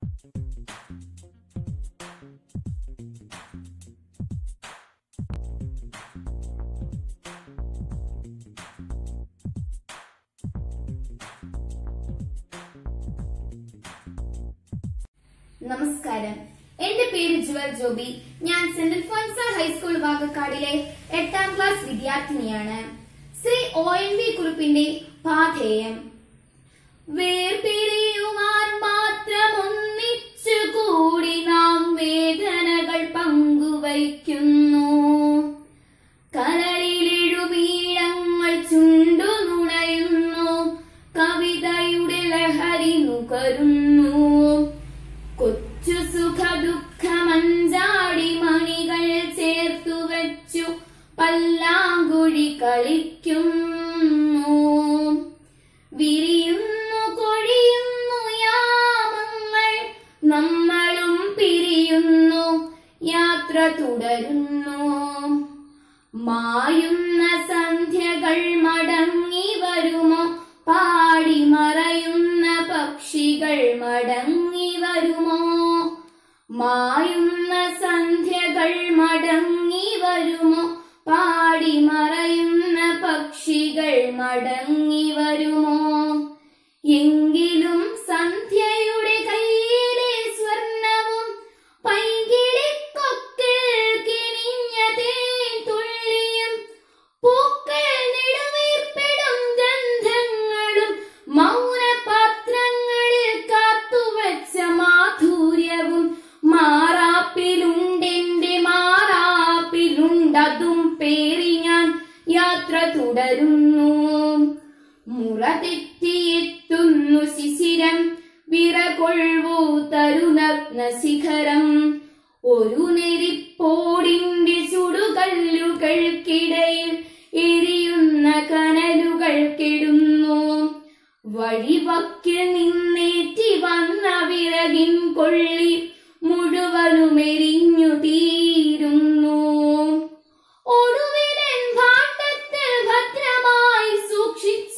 നമസ്കാരം എന്റെ പേര് ജുവൽ ജോബി ഞാൻ സെന്റ് അൽഫോൻസ ഹൈസ്കൂൾ വാകക്കാടിലെ എട്ടാം ക്ലാസ് വിദ്യാർത്ഥിനിയാണ് ശ്രീ ഒ എൻ വി കുറിപ്പിന്റെ പാധേയം വേർപിരിയുവാൻ മാത്രം ഒന്നിച്ചു കൂടി നാം വേദനകൾ പങ്കുവയ്ക്കുന്നു കരളിലെഴുമീഴങ്ങൾ ചുണ്ടു നുണയുന്നു കവിതയുടെ ലഹരി നുകരുന്നു കൊച്ചു സുഖ ദുഃഖമഞ്ചാടി മണികൾ ചേർത്തു വച്ചു പല്ലാങ്കുഴി കളിക്കുന്നു വിരിയുന്നു കൊഴിയുന്നു യാമങ്ങൾ നമ്മളും പിരിയുന്നു യാത്ര തുടരുന്നു മായുന്ന സന്ധ്യകൾ മടങ്ങി വരുമോ പാടി മറയുന്ന പക്ഷികൾ മടങ്ങി വരുമോ മായുന്ന സന്ധ്യകൾ മടങ്ങി വരുമോ പാടി മറയുന്ന പക്ഷികൾ മടങ്ങി വരുമോ എങ്കിലും സന്ധ്യയുടെ കയ്യിലെ സ്വർണവും പൈകിളിക്കൊക്കിൽ കിനിഞ്ഞ തേൻ തുള്ളിയും പൂക്കൾ നെടുവീർപ്പിടും ഗന്ധങ്ങളും മൗനപാത്രങ്ങളിൽ കാത്തുവച്ച മാധുര്യവും മാറാപ്പിലുണ്ടെന്റെ മാറാപ്പിലുണ്ടതും പേറി ഞാൻ യാത്ര തുടരുന്നു മുറ തെറ്റിയെത്തുന്നു ശിശിരം വിറകൊള്ളൂ തരുനഗ്ന ശിഖരം ഒരു നെരിപ്പോടിന്റെ ചുടുകല്ലുകൾക്കിടയിൽ എരിയുന്ന കനലുകൾ കെടുന്നു വഴിവക്കിൽ നിന്നേറ്റി വന്ന വിറകിൻ കൊള്ളി മുഴുവനും എരിഞ്ഞു തീരുന്നു ഒടുവിലൻ ഭാണ്ഡത്തിൽ ഭദ്രമായി സൂക്ഷിച്ച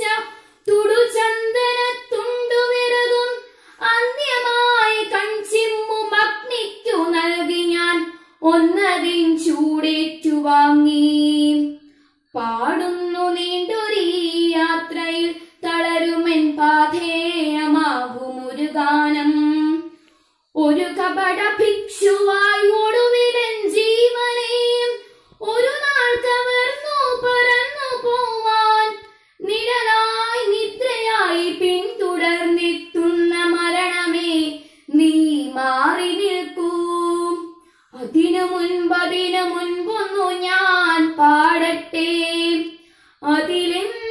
തുടുചന്ദനത്തുണ്ടുവിറകും അന്യമായി കൺചിമ്മും അഗ്നിക്കു നൽകി ഞാൻ ഒന്നതിൻ ചൂടേറ്റു വാങ്ങി പാടുന്നു നീണ്ടൊരീ യാത്രയിൽ തളരുമെൻ പാധേയമാകും ഒരു ഗാനം ഒരു കപട ഭിക്ഷുവായി ഒടുവിലൻ ജീവനെയും ഒരു നാൾ കവർന്നു പറന്നു പോവാൻ നിഴലായി നിദ്രയായി പിന്തുടർന്നെത്തുന്ന മരണമേ നീ മാറി നിൽക്കൂ അതിനു മുൻപ് അതിനു മുൻപൊന്നു ഞാൻ പാടട്ടെ അതിലെന്ത്